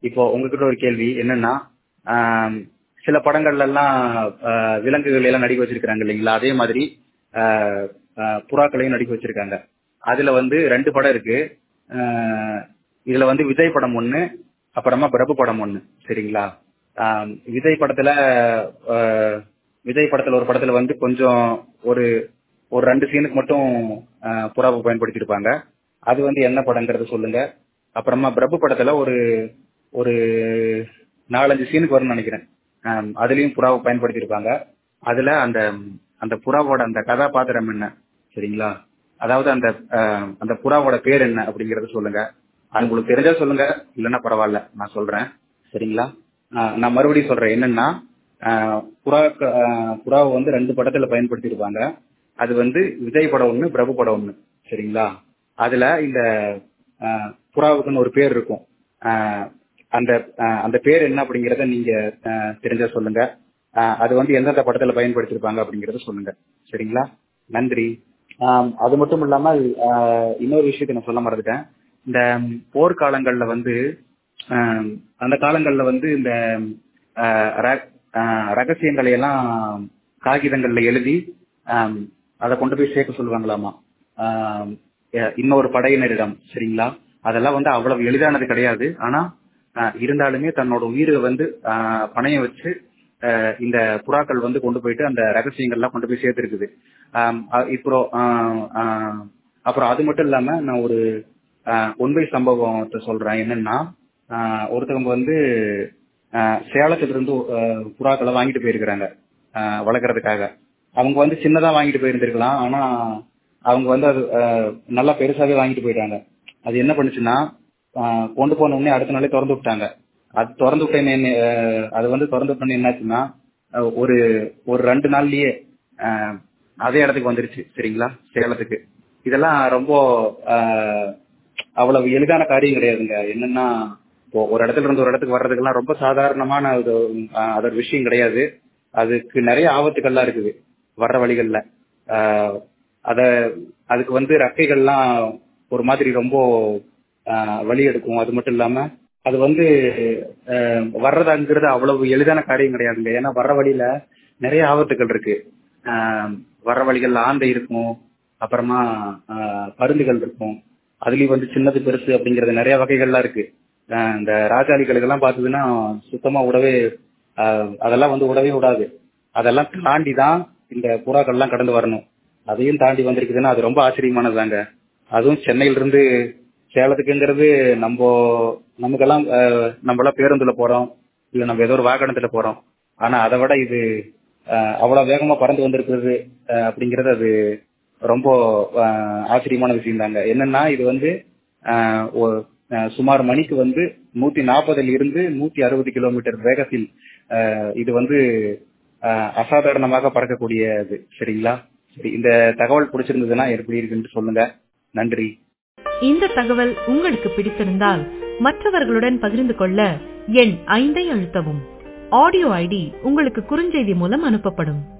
இப்போ உங்ககிட்ட ஒரு கேள்வி என்னன்னா ஆம், சில படங்கள்ல எல்லாம் ஆஹ், விலங்குகள் எல்லாம் நடிக்க வச்சிருக்காங்க இல்லைங்களா அதே மாதிரி ஆஹ், ஆஹ், புறாக்களையும் நடிக்க வச்சிருக்காங்க அதுல வந்து ரெண்டு படம் இருக்கு ஆஹ், இதுல வந்து விஜய் படம் ஒண்ணு அப்புறமா பிரபு படம் ஒண்ணு சரிங்களா ஆம், விஜய் படத்துல ஆஹ், விஜய் படத்துல ஒரு படத்துல வந்து கொஞ்சம் ஒரு ஒரு ரெண்டு சீனுக்கு மட்டும் ஆஹ், புறாவை பயன்படுத்தியிருப்பாங்க அது வந்து என்ன படங்கிறத சொல்லுங்க அப்புறமா பிரபு படத்துல ஒரு ஒரு நாலஞ்சு சீனுக்கு வரும்னு நினைக்கிறேன் ஆம், அதுலயும் புறாவை பயன்படுத்தியிருப்பாங்க அதுல அந்த அந்த புறாவோட அந்த கதாபாத்திரம் என்ன சரிங்களா அதாவது அந்த ஆஹ், அந்த புறாவோட பேர் என்ன அப்படிங்கறத சொல்லுங்க அது உங்களுக்கு தெரிஞ்சா சொல்லுங்க இல்லைன்னா பரவாயில்ல நான் சொல்றேன் சரிங்களா ஆஹ், நான் மறுபடியும் சொல்றேன் என்னன்னா ஆஹ், புறா ஆஹ், புறாவை வந்து ரெண்டு படத்துல பயன்படுத்தியிருப்பாங்க அது வந்து விஜய் படம் ஒண்ணு பிரபு படம் ஒண்ணு சரிங்களா அதுல இந்த ஆஹ், புறாவுக்குன்னு ஒரு பேர் இருக்கும் ஆஹ், அந்த ஆஹ், அந்த பேர் என்ன அப்படிங்கறத நீங்க ஆஹ், தெரிஞ்சா சொல்லுங்க ஆஹ், அது வந்து எந்தெந்த படத்துல பயன்படுத்தியிருப்பாங்க அப்படிங்கறத சொல்லுங்க சரிங்களா நன்றி ஆம், அது மட்டும் இல்லாம ஆஹ், இன்னொரு விஷயத்தை நான் சொல்ல மறந்துட்டேன் இந்த போர்க்காலங்கள்ல வந்து ஆஹ், அந்த காலங்கள்ல வந்து இந்த ஆஹ், ர- ஆஹ், ரகசியங்களை எல்லாம் காகிதங்கள்ல எழுதி ஆம், அதை கொண்டு போய் சேர்க்க சொல்லுவாங்களாமா ஆம், எ- இன்னொரு படையினரிடம் சரிங்களா அதெல்லாம் வந்து அவ்வளவு எளிதானது கிடையாது ஆனா ஆஹ், இருந்தாலுமே தன்னோட உயிரை வந்து ஆஹ், பணைய வச்சு ஆஹ், இந்த புறாக்கள் வந்து கொண்டு போயிட்டு அந்த ரகசியங்கள்லாம் கொண்டு போய் சேர்த்துருக்குது ஆம், அ- இப்போ ஆஹ், ஆஹ், அப்புறம் அது மட்டும் இல்லாம நான் ஒரு ஆஹ், உண்மை சம்பவத்தை சொல்றேன் என்னன்னா ஆஹ், ஒருத்தவங்க வந்து ஆஹ், சேலத்துல இருந்து ஆஹ், புறாக்களை வாங்கிட்டு போயிருக்கிறாங்க ஆஹ், வளர்க்கறதுக்காக அவங்க வந்து சின்னதா வாங்கிட்டு போயிருந்திருக்கலாம் ஆனா அவங்க வந்து அது ஆஹ், நல்லா பெருசாவே வாங்கிட்டு போயிட்டாங்க அது என்ன பண்ணுச்சுன்னா ஆஹ், கொண்டு போன உடனே அடுத்த நாளே திறந்து விட்டாங்க அது திறந்து விட்ட என்ன- ஆஹ், அது வந்து திறந்து விட்டோன்னு என்னாச்சுன்னா ஆஹ், ஒரு ஒரு ரெண்டு நாள்லயே ஆஹ், அதே இடத்துக்கு வந்துருச்சு சரிங்களா சேலத்துக்கு இதெல்லாம் ரொம்ப ஆஹ், அவ்வளவு எளிதான காரியம் கிடையாதுங்க என்னன்னா இப்போ ஒரு இடத்துல இருந்து ஒரு இடத்துக்கு வர்றதுக்கெல்லாம் ரொம்ப சாதாரணமான ஒரு ஆஹ், அது ஒரு விஷயம் கிடையாது அதுக்கு நிறைய ஆபத்துக்கள்லாம் இருக்குது வர்ற வழிகள்ல ஆஹ், அத அதுக்கு வந்து ரெக்கைகள்லாம் ஒரு மாதிரி ரொம்ப ஆஹ், வலி எடுக்கும் அது மட்டும் இல்லாம அது வந்து ஆஹ், வர்றதுங்கிறது அவ்வளவு எளிதான காரியம் கிடையாதுங்க ஏன்னா வர்ற வழியில நிறைய ஆபத்துகள் இருக்கு ஆஹ், வர்ற வழிகள்ல ஆந்தை இருக்கும் அப்புறமா ஆஹ், பருந்துகள் இருக்கும் அதுலயும் வந்து சின்னது பெருசு அப்படிங்கறது நிறைய வகைகள்லாம் இருக்கு ஆஹ், இந்த ராஜாளிகளுக்கெல்லாம் பார்த்ததுன்னா சுத்தமா விடவே ஆஹ், அதெல்லாம் வந்து விடவே விடாது அதெல்லாம் தாண்டி தான் இந்த புறாக்கள்லாம் கடந்து வரணும் அதையும் தாண்டி வந்திருக்குதுன்னா அது ரொம்ப ஆச்சரியமானதாங்க அதுவும் சென்னையில இருந்து சேலத்துக்குங்கிறது நம்ம நமக்கெல்லாம் ஆஹ், நம்ம எல்லாம் பேருந்துல போறோம் இல்ல நம்ம ஏதோ ஒரு வாகனத்துல போறோம் ஆனா அதை விட இது ஆஹ், அவ்வளவு வேகமா பறந்து வந்திருக்கிறது ஆஹ், அப்படிங்கிறது அது ரொம்ப ஆஹ், ஆச்சரியமான விஷயம் தாங்க என்னன்னா இது வந்து ஆஹ், ஒ- ஆஹ், சுமார் மணிக்கு வந்து நூத்தி நாற்பதில் இருந்து நூத்தி அறுபது கிலோமீட்டர் வேகத்தில் ஆஹ், இது வந்து ஆஹ், அசாதாரணமாக பறக்கக்கூடியது சரிங்களா சரி இந்த தகவல் பிடிச்சிருந்ததுன்னா எப்படி இருக்குன்னு சொல்லுங்க நன்றி இந்த தகவல் உங்களுக்கு பிடித்திருந்தால் மற்றவர்களுடன் பகிர்ந்து கொள்ள எண் ஐந்தை அழுத்தவும் ஆடியோ ஐடி உங்களுக்கு குறுஞ்செய்தி மூலம் அனுப்பப்படும்